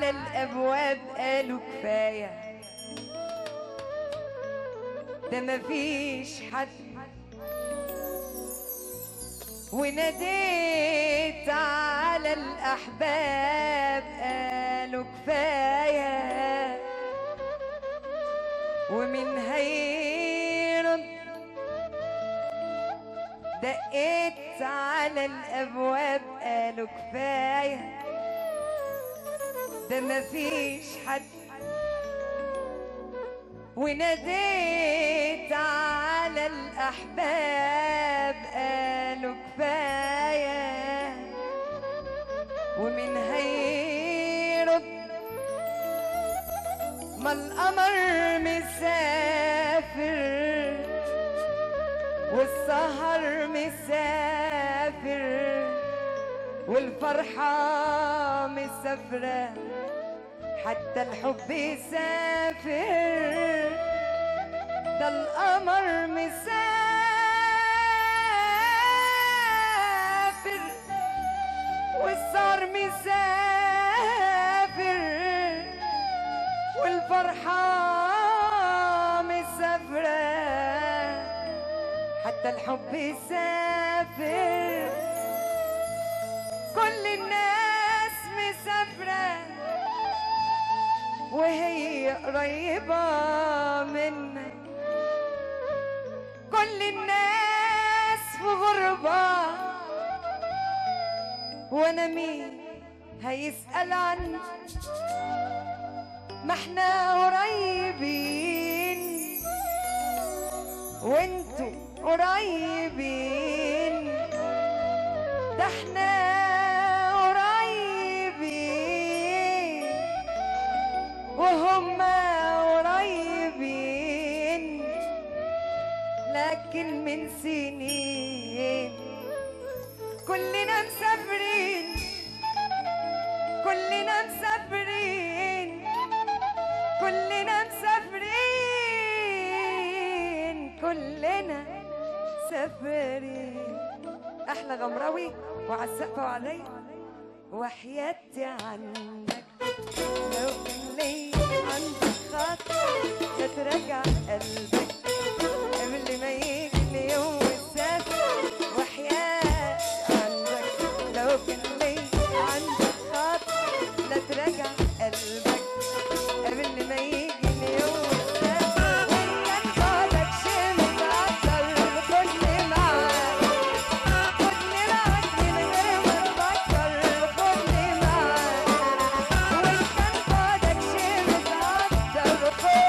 على الابواب قالوا كفايه ده مفيش حد وناديت على الاحباب قالوا كفايه ومن هيرد دقيت على الابواب قالوا كفايه ده مفيش حد وناديت على الأحباب قالوا كفاية ومن هيرد ما القمر مسافر والسهر مسافر والفرحة مسافرة حتى الحب يسافر ده القمر مسافر والسهر مسافر والفرحة مسافرة حتى الحب يسافر كل الناس مسافرة وهي قريبة منك كل الناس في غربة وانا مين هيسأل عني ما احنا قريبين وانتوا قريبين ده احنا قريبين وهم قريبين لكن من سنين كلنا مسافرين كلنا مسافرين كلنا مسافرين كلنا مسافرين احلى غمراوي وعلى السقف وعلي وحياتي عندك لو كان لي عندك خاطر تترجع قلبك قبل ما يجي اليوم والسافر وحياة عندك لو كان لي عندك خاطر لا ترجع قلبك قبل ما يجي اليوم والسافر وإن بعدك شي متعطل خدني معاك خدني معاك من غير ما تفكر خدني معاك وإن كان بعدك شي متعطل خدني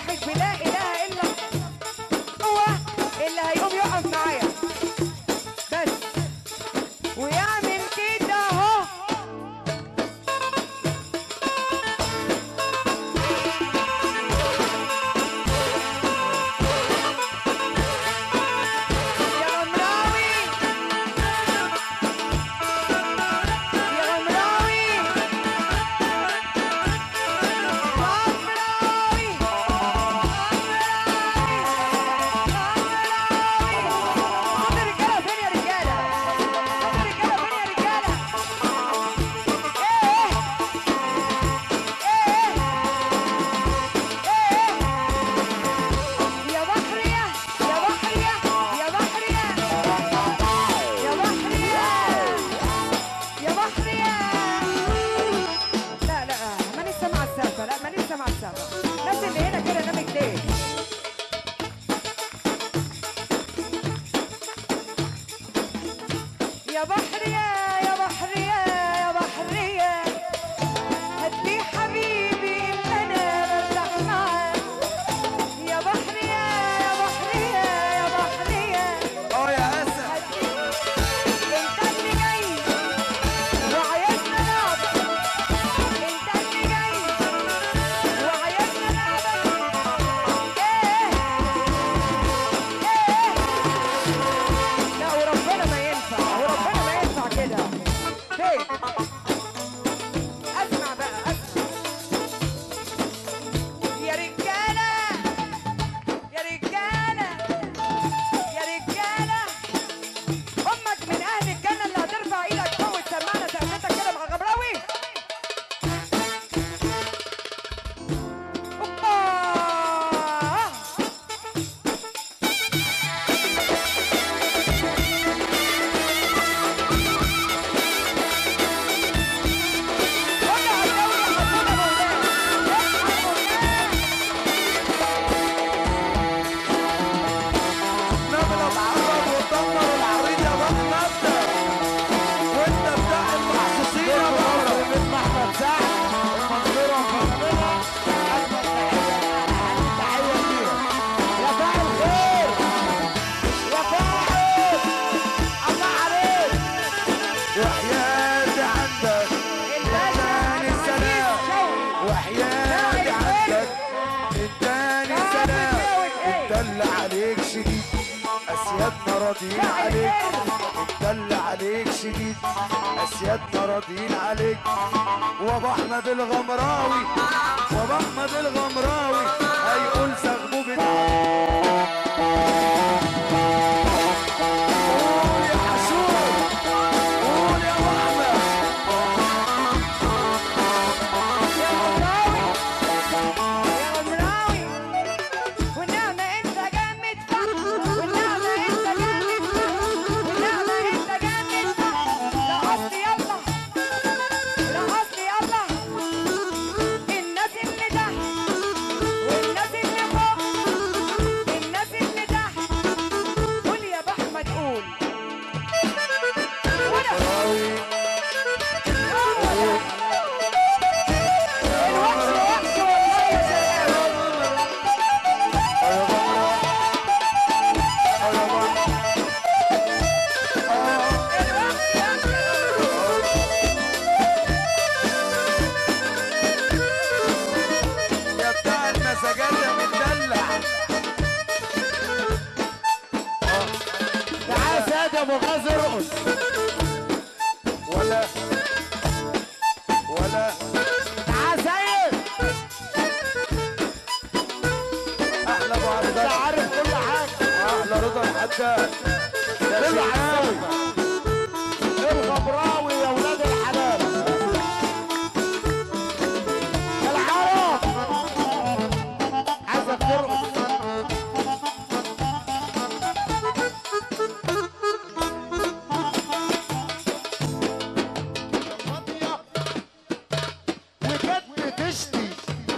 واحد بلا اله الا هو اللي هيقوم يقف معايا بس ويعمل كده اهو يا غمراوي يا غمراوي غمراوي صوت الرجاله فين يا رجاله صوت الرجاله فين يا رجاله ايه ايه ايه يا بحرية يا بحرية يا بحرية يا بحرية يا بحرية لا لا مانيش سامعة السقفة لا مانيش سامعة السقفة الناس اللي هنا كده نامت ليه؟ يا بحرية يا بحرية يا بحرية هاتلي حبيبي اللي انا برتاح معاه يا بحرية يا بحرية يا بحرية اه يا اسد انت اللي جاي وعايزنا نلعب انت اللي جاي وعايزنا نلعب ايه ايه لا وربنا ما ينفع وربنا ما ينفع كده فين اسمع بقى اسمع يا رجاله يا رجاله يا رجاله امك من اهل الجنه اللي هترفع ايدك فوق وتسمعنا سقفتك كده مع غبراوي اوبا وجع الدوري حطونا مولانا اصحى مولانا نغلب عرب وتدمر العريض يا بطل نبدا وانت بتاع المحسوسين يا بطل من احمد سعد المنصوره وفرمنا اجمل تحيه تحيه ليها يا فاعل خير يا فاعل الله عليك وحياتي عندك اداني السلام وحياتي عندك اداني السلام الدل عليك شديد اسيادنا راضيين عليك الدل عليك شديد اسيادنا راضيين عليك وابو احمد الغمراوي وابو احمد الغمراوي هيقول سغبوبة قول يا حسون قول يا ابو احمد يا غمراوي يا غمراوي والنعمة انت جامد صح والنعمة انت جامد صح والنعمة انت جامد صح رقصت يلا رقصت يلا الناس اللي تحت والناس اللي فوق الناس اللي تحت قول يا ابو احمد قول ولا الوحش وحش والله يا سلام الوحش وحش يا بتاع المساجات يا مدلع تعال سيد ابو غازي ارقص ولا ولا تعال سيد احلى ابو عبد انت عارف كل حاجه احلى رضا الحداد يا شناوي الغبراوي يا ولاد الحلال العرب عايزك ترقص فاضية وكانت بتشتي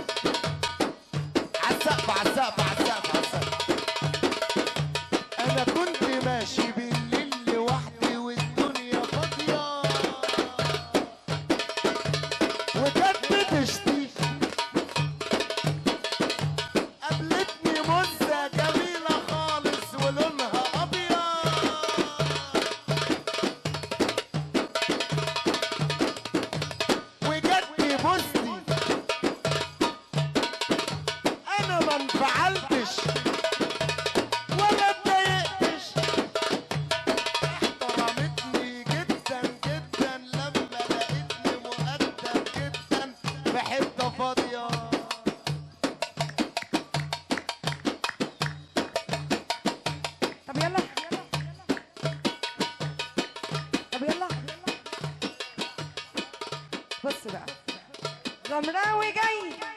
عالسقف عالسقف عالسقف عالسقف انا كنت ماشي بالليل لوحدي والدنيا فاضية وكانت بتشتي قبل انفعلتش ولا اتضايقتش احترمتني جدا جدا لما لقيتني مؤدب جدا في حته فاضيه طب يلا طب يلا بص بقى غمراوي جاي